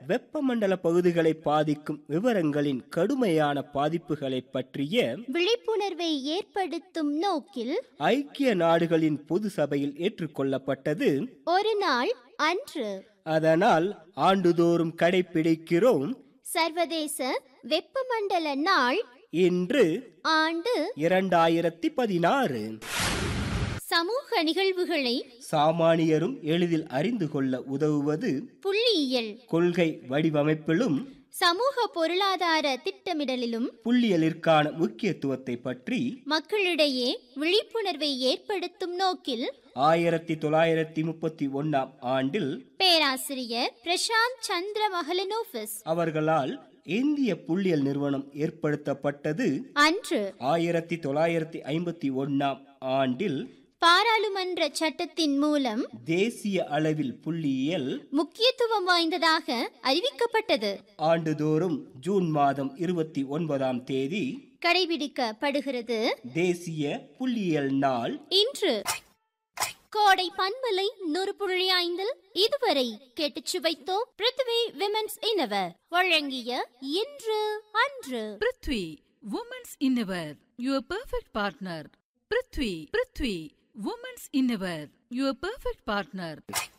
வெப்பமண்டல பகுதிகளை பாதிக்கும் விவரங்களின் கடுமையான பாதிப்புகளை பற்றிய விழிப்புணர்வை ஏற்படுத்தும் நோக்கில் ஐக்கிய நாடுகளின் பொது சபையில் ஏற்றுக்கொள்ளப்பட்டது ஒரு நாள் அன்று அதனால் ஆண்டுதோறும் கடைபிடிக்கிறோம் சர்வதேச வெப்பமண்டல நாள் இன்று ஆண்டு இரண்டாயிரத்தி பதினாறு சமூக நிகழ்வுகளை சாமானியரும் எளிதில் அறிந்து கொள்ள உதவுவது புள்ளியியல் கொள்கை வடிவமைப்பிலும் சமூக பொருளாதார திட்டமிடலிலும் புள்ளியலிற்கான முக்கியத்துவத்தை பற்றி மக்களிடையே விழிப்புணர்வை ஏற்படுத்தும் நோக்கில் ஆயிரத்தி தொள்ளாயிரத்தி முப்பத்தி ஒன்னாம் ஆண்டில் பேராசிரியர் பிரசாந்த் சந்திர மஹலனோபிஸ் அவர்களால் இந்திய புள்ளியல் நிறுவனம் ஏற்படுத்தப்பட்டது அன்று ஆயிரத்தி தொள்ளாயிரத்தி ஐம்பத்தி ஒன்னாம் ஆண்டில் பாராளுமன்ற சட்டத்தின் மூலம் தேசிய அளவில் புள்ளியியல் முக்கியத்துவம் வாய்ந்ததாக அறிவிக்கப்பட்டது ஆண்டுதோறும் ஜூன் மாதம் இருபத்தி ஒன்பதாம் தேதி கடைபிடிக்கப்படுகிறது தேசிய புள்ளியியல் நாள் இன்று கோடை பண்பலை நூறு புள்ளி ஐந்தில் இதுவரை கேட்டுச் சுவைத்தோம் பிருத்வி விமென்ஸ் இனவர் வழங்கிய இன்று அன்று prithvi women's innerwear your perfect partner prithvi prithvi women's innerwear your perfect partner